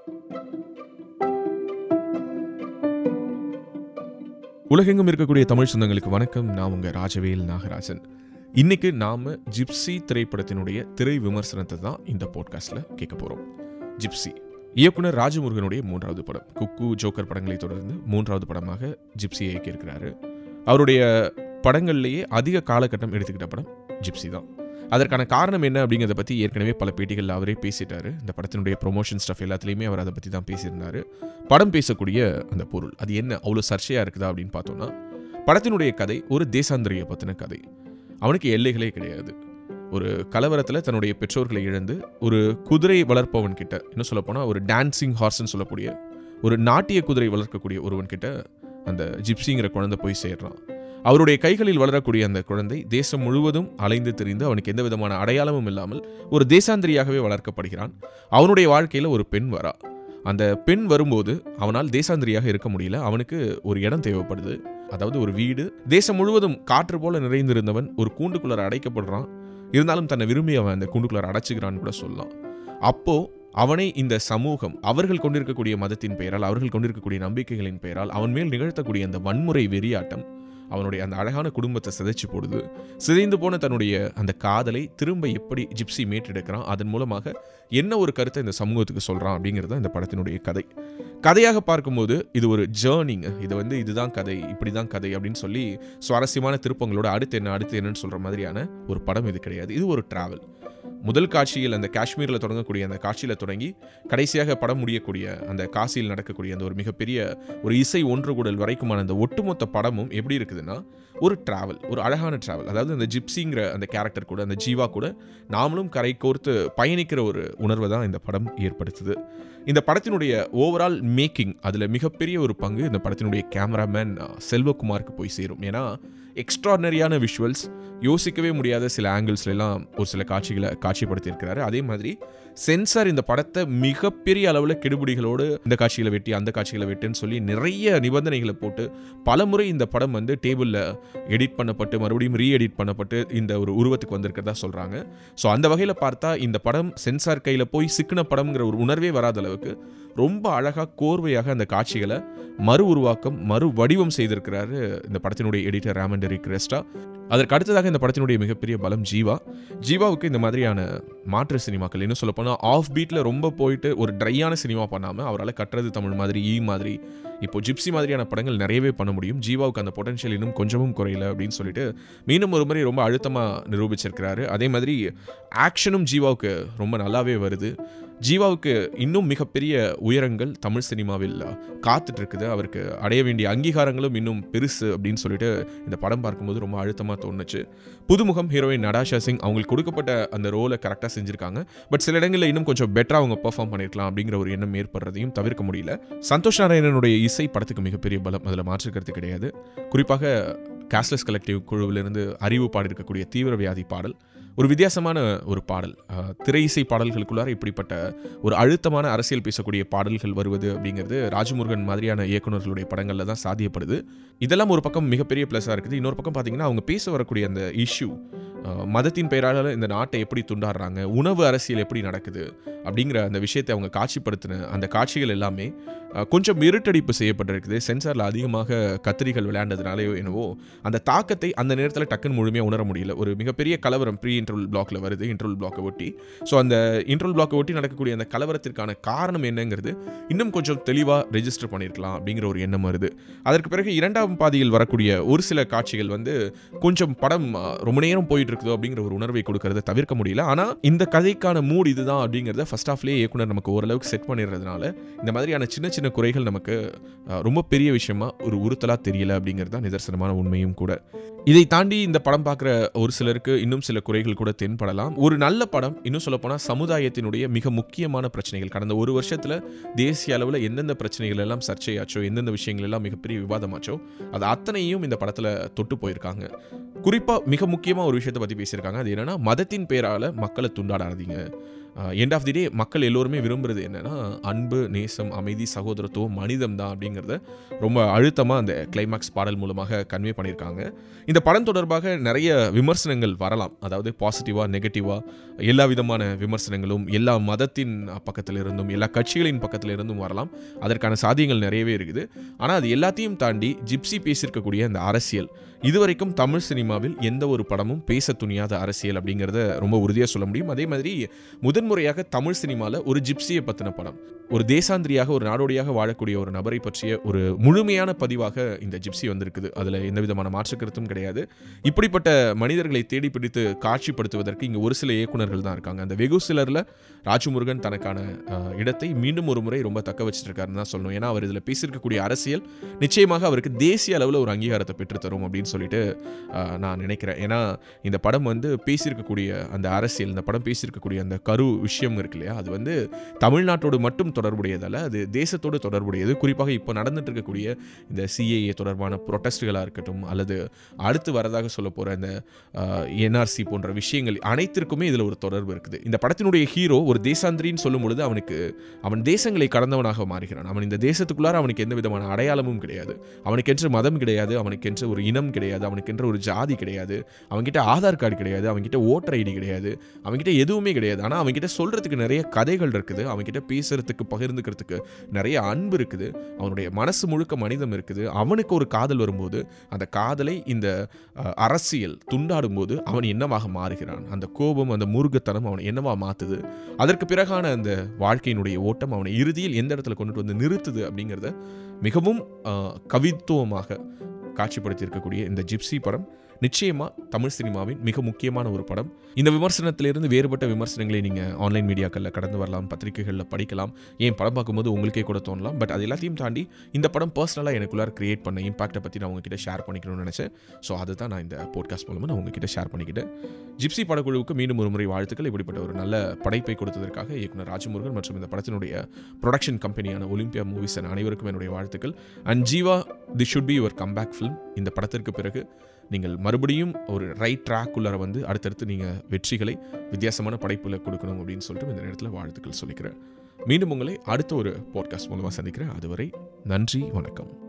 உலகெங்கும் இருக்கக்கூடிய தமிழ் சொந்தங்களுக்கு வணக்கம் நான் உங்க ராஜவேல் நாகராஜன் இன்னைக்கு நாம ஜிப்சி திரைப்படத்தினுடைய திரை விமர்சனத்தை தான் இந்த போட்காஸ்ட்ல கேட்க போறோம் ஜிப்சி இயக்குனர் ராஜமுருகனுடைய மூன்றாவது படம் குக்கு ஜோக்கர் படங்களை தொடர்ந்து மூன்றாவது படமாக ஜிப்சியை இயக்கியிருக்கிறாரு அவருடைய படங்கள்லேயே அதிக காலகட்டம் எடுத்துக்கிட்ட படம் ஜிப்சி தான் அதற்கான காரணம் என்ன அப்படிங்கிறத பற்றி ஏற்கனவே பல பேட்டிகளில் அவரே பேசிட்டாரு இந்த படத்தினுடைய ப்ரொமோஷன் ஸ்டஃப் எல்லாத்துலேயுமே அவர் அதை பற்றி தான் பேசியிருந்தாரு படம் பேசக்கூடிய அந்த பொருள் அது என்ன அவ்வளோ சர்ச்சையாக இருக்குதா அப்படின்னு பார்த்தோம்னா படத்தினுடைய கதை ஒரு தேசாந்திரியை பற்றின கதை அவனுக்கு எல்லைகளே கிடையாது ஒரு கலவரத்தில் தன்னுடைய பெற்றோர்களை இழந்து ஒரு குதிரை வளர்ப்பவன் கிட்ட இன்னும் சொல்லப்போனால் ஒரு டான்சிங் ஹார்ஸ்ன்னு சொல்லக்கூடிய ஒரு நாட்டிய குதிரை வளர்க்கக்கூடிய ஒருவன் கிட்ட அந்த ஜிப்சிங்கிற குழந்தை போய் சேர்றான் அவருடைய கைகளில் வளரக்கூடிய அந்த குழந்தை தேசம் முழுவதும் அலைந்து திரிந்து அவனுக்கு எந்த விதமான அடையாளமும் இல்லாமல் ஒரு தேசாந்திரியாகவே வளர்க்கப்படுகிறான் அவனுடைய வாழ்க்கையில் ஒரு பெண் வரா அந்த பெண் வரும்போது அவனால் தேசாந்திரியாக இருக்க முடியல அவனுக்கு ஒரு இடம் தேவைப்படுது அதாவது ஒரு வீடு தேசம் முழுவதும் காற்று போல நிறைந்திருந்தவன் ஒரு கூண்டுக்குள்ளார அடைக்கப்படுறான் இருந்தாலும் தன்னை விரும்பி அவன் அந்த கூண்டுக்குள்ளார அடைச்சிக்கிறான்னு கூட சொல்லலாம் அப்போ அவனை இந்த சமூகம் அவர்கள் கொண்டிருக்கக்கூடிய மதத்தின் பெயரால் அவர்கள் கொண்டிருக்கக்கூடிய நம்பிக்கைகளின் பெயரால் அவன் மேல் நிகழ்த்தக்கூடிய அந்த வன்முறை வெறியாட்டம் அவனுடைய அந்த அழகான குடும்பத்தை சிதைச்சு போடுது சிதைந்து போன தன்னுடைய அந்த காதலை திரும்ப எப்படி ஜிப்சி மீட்டெடுக்கிறான் அதன் மூலமாக என்ன ஒரு கருத்தை இந்த சமூகத்துக்கு சொல்றான் அப்படிங்கிறது தான் இந்த படத்தினுடைய கதை கதையாக பார்க்கும்போது இது ஒரு ஜேர்னிங்க இது வந்து இதுதான் கதை இப்படி தான் கதை அப்படின்னு சொல்லி சுவாரஸ்யமான திருப்பங்களோட அடுத்து என்ன அடுத்து என்னன்னு சொல்ற மாதிரியான ஒரு படம் இது கிடையாது இது ஒரு டிராவல் முதல் காட்சியில் அந்த காஷ்மீரில் தொடங்கக்கூடிய அந்த காட்சியில் தொடங்கி கடைசியாக படம் முடியக்கூடிய அந்த காசியில் நடக்கக்கூடிய அந்த ஒரு மிகப்பெரிய ஒரு இசை ஒன்றுகூடல் வரைக்குமான அந்த ஒட்டுமொத்த படமும் எப்படி இருக்குதுன்னா ஒரு டிராவல் ஒரு அழகான டிராவல் அதாவது அந்த ஜிப்சிங்கிற அந்த கேரக்டர் கூட அந்த ஜீவா கூட நாமளும் கரை கோர்த்து பயணிக்கிற ஒரு உணர்வை தான் இந்த படம் ஏற்படுத்துது இந்த படத்தினுடைய ஓவரால் மேக்கிங் அதில் மிகப்பெரிய ஒரு பங்கு இந்த படத்தினுடைய கேமராமேன் செல்வகுமாருக்கு போய் சேரும் ஏன்னா எக்ஸ்ட்ராடனரியான விஷுவல்ஸ் யோசிக்கவே முடியாத சில ஆங்கிள்ஸ்ல எல்லாம் ஒரு சில காட்சிகளை காட்சிப்படுத்தியிருக்கிறாரு அதே மாதிரி சென்சார் இந்த படத்தை மிகப்பெரிய அளவில் கெடுபிடிகளோடு இந்த காட்சிகளை வெட்டி அந்த காட்சிகளை வெட்டுன்னு சொல்லி நிறைய நிபந்தனைகளை போட்டு பலமுறை இந்த படம் வந்து டேபிளில் எடிட் பண்ணப்பட்டு மறுபடியும் ரீ எடிட் பண்ணப்பட்டு இந்த ஒரு உருவத்துக்கு வந்திருக்கிறதா சொல்கிறாங்க ஸோ அந்த வகையில் பார்த்தா இந்த படம் சென்சார் கையில் போய் சிக்கின படம்ங்கிற ஒரு உணர்வே வராத அளவுக்கு ரொம்ப அழகாக கோர்வையாக அந்த காட்சிகளை மறு உருவாக்கம் மறு வடிவம் செய்திருக்கிறாரு இந்த படத்தினுடைய எடிட்டர் ராமண்டரி கிரெஸ்டா அதற்கு அடுத்ததாக இந்த படத்தினுடைய மிகப்பெரிய பலம் ஜீவா ஜீவாவுக்கு இந்த மாதிரியான மாற்று சினிமாக்கள் இன்னும் சொல்லப்போனால் ஆஃப் பீட்டில் ரொம்ப போயிட்டு ஒரு ட்ரையான சினிமா பண்ணாமல் அவரால் கட்டுறது தமிழ் மாதிரி ஈ மாதிரி இப்போ ஜிப்சி மாதிரியான படங்கள் நிறையவே பண்ண முடியும் ஜீவாவுக்கு அந்த பொட்டன்ஷியல் இன்னும் கொஞ்சமும் குறையல அப்படின்னு சொல்லிட்டு மீண்டும் ஒரு முறை ரொம்ப அழுத்தமாக நிரூபிச்சிருக்கிறாரு அதே மாதிரி ஆக்ஷனும் ஜீவாவுக்கு ரொம்ப நல்லாவே வருது ஜீவாவுக்கு இன்னும் மிகப்பெரிய உயரங்கள் தமிழ் சினிமாவில் காத்துட்டு இருக்குது அவருக்கு அடைய வேண்டிய அங்கீகாரங்களும் இன்னும் பெருசு அப்படின்னு சொல்லிட்டு இந்த படம் பார்க்கும்போது ரொம்ப அழுத்தமாக தோணுச்சு புதுமுகம் ஹீரோயின் நடாஷா சிங் அவங்களுக்கு கொடுக்கப்பட்ட அந்த ரோலை கரெக்டாக செஞ்சுருக்காங்க பட் சில இடங்களில் இன்னும் கொஞ்சம் பெட்டராக அவங்க பெர்ஃபார்ம் பண்ணியிருக்கலாம் அப்படிங்கிற ஒரு எண்ணம் ஏற்படுறதையும் தவிர்க்க முடியல சந்தோஷ் நாராயணனுடைய இசை படத்துக்கு மிகப்பெரிய பலம் அதில் மாற்றுக்கிறது கிடையாது குறிப்பாக கேஷ்லெஸ் கலெக்டிவ் குழுவிலிருந்து அறிவு பாடியிருக்கக்கூடிய தீவிர வியாதி பாடல் ஒரு வித்தியாசமான ஒரு பாடல் அஹ், திரை இசை பாடல்களுக்குள்ளார இப்படிப்பட்ட ஒரு அழுத்தமான அரசியல் பேசக்கூடிய பாடல்கள் வருவது அப்படிங்கிறது ராஜமுருகன் மாதிரியான இயக்குனர்களுடைய படங்களில் தான் சாத்தியப்படுது இதெல்லாம் ஒரு பக்கம் மிகப்பெரிய ப்ளஸ்ஸாக இருக்குது இன்னொரு பக்கம் பார்த்தீங்கன்னா அவங்க பேச வரக்கூடிய அந்த இஷ்யூ மதத்தின் பெயரால் இந்த நாட்டை எப்படி துண்டாடுறாங்க உணவு அரசியல் எப்படி நடக்குது அப்படிங்கிற அந்த விஷயத்தை அவங்க காட்சிப்படுத்தின அந்த காட்சிகள் எல்லாமே அஹ், கொஞ்சம் இருட்டடிப்பு செய்யப்பட்டிருக்குது சென்சாரில் அதிகமாக கத்திரிகள் விளையாண்டதுனாலேயோ என்னவோ அந்த தாக்கத்தை அந்த நேரத்தில் டக்குன்னு முழுமையாக உணர முடியல ஒரு மிகப்பெரிய கலவரம் ப்ரீ இன்டர்வல் பிளாக்ல வருது இன்டர்வல் பிளாக்கை ஒட்டி ஸோ அந்த இன்டர்வல் பிளாக்கை ஒட்டி நடக்கக்கூடிய அந்த கலவரத்திற்கான காரணம் என்னங்கிறது இன்னும் கொஞ்சம் தெளிவாக ரெஜிஸ்டர் பண்ணியிருக்கலாம் அப்படிங்கிற ஒரு எண்ணம் வருது அதற்கு பிறகு இரண்டாம் பாதியில் வரக்கூடிய ஒரு சில காட்சிகள் வந்து கொஞ்சம் படம் ஆ, ரொம்ப நேரம் போயிட்டு இருக்குதோ அப்படிங்கிற ஒரு உணர்வை கொடுக்கறத தவிர்க்க முடியல ஆனால் இந்த கதைக்கான மூட் இதுதான் அப்படிங்கிறத ஃபர்ஸ்ட் ஆஃப்லேயே இயக்குனர் நமக்கு ஓரளவுக்கு செட் பண்ணிடுறதுனால இந்த மாதிரியான சின்ன சின்ன குறைகள் நமக்கு ஆ, ரொம்ப பெரிய விஷயமா ஒரு உறுத்தலாக தெரியல அப்படிங்கிறது தான் நிதர்சனமான உண்மையும் கூட இதை தாண்டி இந்த படம் பார்க்குற ஒரு சிலருக்கு இன்னும் சில குறைகள் கூட தென்படலாம் ஒரு நல்ல படம் இன்னும் சொல்லப்போனால் சமுதாயத்தினுடைய மிக முக்கியமான பிரச்சனைகள் கடந்த ஒரு வருஷத்தில் தேசிய அளவில் எந்தெந்த பிரச்சனைகள் எல்லாம் சர்ச்சையாச்சோ எந்தெந்த விஷயங்கள் எல்லாம் மிகப்பெரிய விவாதமாச்சோ அது அத்தனையும் இந்த படத்தில் தொட்டு போயிருக்காங்க குறிப்பாக மிக முக்கியமாக ஒரு விஷயத்தை பற்றி பேசியிருக்காங்க அது என்னன்னா மதத்தின் பேரால் மக்களை துண்டாடாதீங்க எண்ட் ஆஃப் தி டே மக்கள் எல்லோருமே விரும்புறது என்னன்னா அன்பு நேசம் அமைதி சகோதரத்துவம் மனிதம் தான் அப்படிங்கிறத ரொம்ப அழுத்தமாக அந்த கிளைமாக்ஸ் பாடல் மூலமாக கன்வே பண்ணியிருக்காங்க இந்த படம் தொடர்பாக நிறைய விமர்சனங்கள் வரலாம் அதாவது பாசிட்டிவாக நெகட்டிவாக எல்லா விதமான விமர்சனங்களும் எல்லா மதத்தின் பக்கத்தில் இருந்தும் எல்லா கட்சிகளின் பக்கத்தில் இருந்தும் வரலாம் அதற்கான சாத்தியங்கள் நிறையவே இருக்குது ஆனால் அது எல்லாத்தையும் தாண்டி ஜிப்சி பேசியிருக்கக்கூடிய அந்த அரசியல் இதுவரைக்கும் தமிழ் சினிமாவில் எந்த ஒரு படமும் பேச துணியாத அரசியல் அப்படிங்கிறத ரொம்ப உறுதியாக சொல்ல முடியும் அதே மாதிரி முதன்முறையாக தமிழ் சினிமாவில் ஒரு ஜிப்சியை பற்றின படம் ஒரு தேசாந்திரியாக ஒரு நாடோடியாக வாழக்கூடிய ஒரு நபரை பற்றிய ஒரு முழுமையான பதிவாக இந்த ஜிப்சி வந்திருக்குது அதில் எந்த விதமான மாற்று கருத்தும் கிடையாது இப்படிப்பட்ட மனிதர்களை தேடி பிடித்து காட்சிப்படுத்துவதற்கு இங்கே ஒரு சில இயக்குனர்கள் தான் இருக்காங்க அந்த வெகு சிலரில் ராஜமுருகன் தனக்கான அஹ், இடத்தை மீண்டும் ஒரு முறை ரொம்ப தக்க வச்சிட்டு இருக்காருன்னு தான் சொல்லணும் ஏன்னா அவர் இதில் பேசியிருக்கக்கூடிய அரசியல் நிச்சயமாக அவருக்கு தேசிய அளவில் ஒரு அங்கீகாரத்தை பெற்றுத்தரும் அப்படின்னு சொல்லிட்டு அஹ், நான் நினைக்கிறேன் ஏன்னா இந்த படம் வந்து பேசியிருக்கக்கூடிய அந்த அரசியல் இந்த படம் பேசியிருக்கக்கூடிய அந்த கரு விஷயம் இருக்கு இல்லையா அது வந்து தமிழ்நாட்டோடு மட்டும் தொடர்புடையதல்ல அது தேசத்தோடு தொடர்புடையது குறிப்பாக இப்போ நடந்துட்டு இருக்கக்கூடிய இந்த சிஏஏ தொடர்பான ப்ரொட்டஸ்ட்களாக இருக்கட்டும் அல்லது அடுத்து வரதாக சொல்ல போகிற இந்த என்ஆர்சி போன்ற விஷயங்கள் அனைத்திற்குமே இதில் ஒரு தொடர்பு இருக்குது இந்த படத்தினுடைய ஹீரோ ஒரு தேசாந்திரின்னு சொல்லும் பொழுது அவனுக்கு அவன் தேசங்களை கடந்தவனாக மாறுகிறான் அவன் இந்த தேசத்துக்குள்ளார அவனுக்கு எந்த விதமான அடையாளமும் கிடையாது அவனுக்கென்று மதம் கிடையாது அவனுக்கென்று ஒரு இனம் கிடையாது அவனுக்கென்று ஒரு ஜாதி கிடையாது அவன்கிட்ட ஆதார் கார்டு கிடையாது அவன்கிட்ட ஓட்டர் ஐடி கிடையாது அவன்கிட்ட எதுவுமே கிடையாது ஆனால் அவன்கிட்ட சொல்கிறதுக்கு நிறைய கதைகள் இருக்குது அவன்கிட்ட பேசுறதுக்கு பகிர்ந்துக்கிறதுக்கு நிறைய அன்பு இருக்குது அவனுடைய மனசு முழுக்க மனிதம் இருக்குது அவனுக்கு ஒரு காதல் வரும்போது அந்த காதலை இந்த அஹ், அரசியல் துண்டாடும் போது அவன் என்னவாக மாறுகிறான் அந்த கோபம் அந்த முருகத்தனம் அவனை என்னவா மாத்துது அதற்கு பிறகான அந்த வாழ்க்கையினுடைய ஓட்டம் அவனை இறுதியில் எந்த இடத்துல கொண்டுட்டு வந்து நிறுத்துது அப்படிங்கிறத மிகவும் அஹ், கவித்துவமாக காட்சிப்படுத்தியிருக்கக்கூடிய இந்த ஜிப்சி படம் நிச்சயமா தமிழ் சினிமாவின் மிக முக்கியமான ஒரு படம் இந்த விமர்சனத்திலிருந்து வேறுபட்ட விமர்சனங்களை நீங்கள் ஆன்லைன் மீடியாக்களில் கடந்து வரலாம் பத்திரிகைகளில் படிக்கலாம் ஏன் படம் பார்க்கும்போது உங்களுக்கே கூட தோணலாம் பட் அது எல்லாத்தையும் தாண்டி இந்த படம் பர்சனலாக எனக்குள்ளார கிரியேட் பண்ண இம்பாக்டை பற்றி நான் உங்ககிட்ட ஷேர் பண்ணிக்கணும்னு நினச்சேன் ஸோ அதுதான் நான் இந்த போட்காஸ்ட் மூலமாக நான் உங்ககிட்ட ஷேர் பண்ணிக்கிட்டேன் ஜிப்சி படக்குழுவுக்கு மீண்டும் ஒரு முறை வாழ்த்துக்கள் இப்படிப்பட்ட ஒரு நல்ல படைப்பை கொடுத்ததற்காக இயக்குனர் ராஜமுருகன் மற்றும் இந்த படத்தினுடைய ப்ரொடக்ஷன் கம்பெனியான ஒலிம்பியா மூவிஸ் அனைவருக்கும் என்னுடைய வாழ்த்துக்கள் and Jeeva the should be your comeback film இந்த படத்திற்கு பிறகு நீங்கள் மறுபடியும் ஒரு ரைட் ட்ராக் உள்ளார வந்து அடுத்தடுத்து நீங்கள் வெற்றிகளை வித்தியாசமான படைப்புல கொடுக்கணும் அப்படின்னு சொல்லிட்டு இந்த நேரத்தில் வாழ்த்துக்கள் சொல்லிக்கிறேன் மீண்டும் உங்களை அடுத்த ஒரு பாட்காஸ்ட் மூலமாக சந்திக்கிறேன் அதுவரை நன்றி வணக்கம்